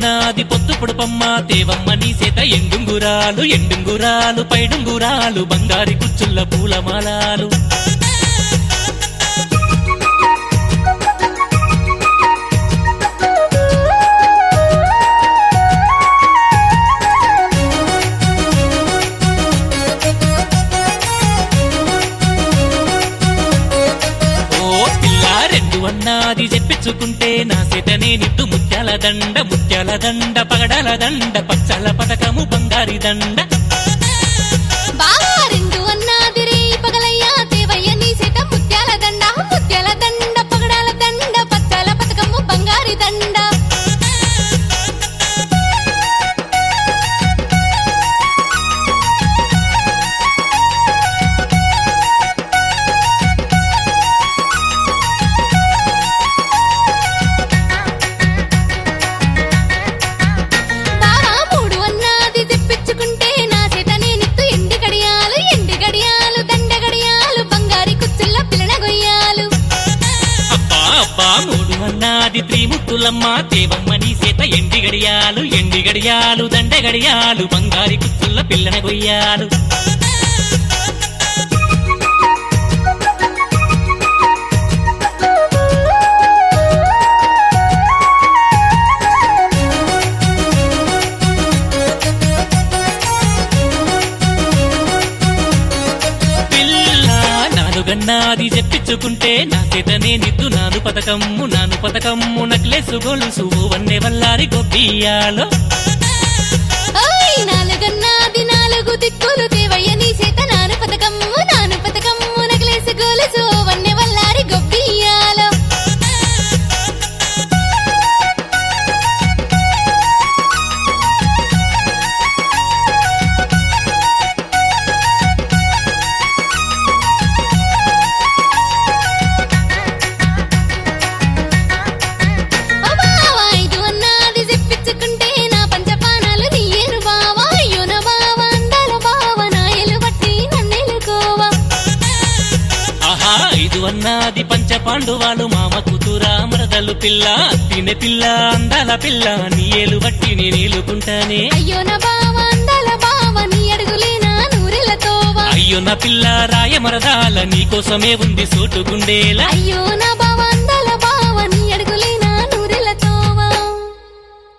అన్నది పొత్తు పొడుపమ్మ తేవమ్మ నీ చేత ఎండుంగురాలు ఎండుంగురాలు పైడుంగురాలు బంగారి కుచ్చుల్ల పూలమాలాలు ఓ పిల్ల రెండు అన్నది చెప్పించుకుంటే నా చేతనే నిద్దు ముత్యాల దండ ముత్యాల దండ పగడాల దండ పచ్చల పథకము బంగారి దండ బావా రెండు అన్నాది రే పగలయ్యా దేవయ్య నీ చేత ముత్యాల దండ ముత్యాల దండ పగడాల దండ పచ్చాల పథకము బంగారి దండ బావా మూడు అన్నాది తెప్పించుకుంటే నా చేత నేనిత్తు ఎండి గడియాలు ఎండి గడియాలు దండ గడియాలు బంగారి కుచ్చుల్ల పిల్లన గొయ్యాలు అబ్బా అబ్బా మూడు అన్నది త్రిముత్తులమ్మ దేవమ్మ నీ చేత ఎండి గడియాలు ఎండి గడియాలు దండ గడియాలు బంగారి కుచ్చుల్ల పిల్లన గొయ్యాలు పిల్ల నాలుగన్నది చెప్పించుకుంటే నా చేతనే నిద్దు నాను పథకమ్ము నాను పథకమ్ము నక్లెసు గొలుసు వన్నె వల్లారి గొబ్బియాలో ఓయ్ నాలుగన్నాది నాలుగు దిక్కులు దేవయ్య నీ చేత నాను పథకమ్ము నాను పథకమ్ము నగలేసి గోలుసు వన్నె వల్లారి గొబ్బియ్యాలో ఓ బావా ఐదు అన్నాది చెప్పించుకుంటే నా పంచపానాలు నీయేను బావా అయ్యో నా బావా అందాల బావా నాయలు బట్టి నన్నెలుకోవా ఆహా ఐదు అన్నది పంచ పాండువాలు మామ కూతురా మరదలు పిల్ల తినే పిల్ల అందాల పిల్ల నీ ఏలు బట్టి నేనేలుకుంటానే అయ్యో నా బావా అందాల బావా నీ అడుగులే నా నూరెలతోవా అయ్యో నా పిల్ల రాయ మరదాల నీకోసమే ఉంది సోటు గుండేలా అయ్యో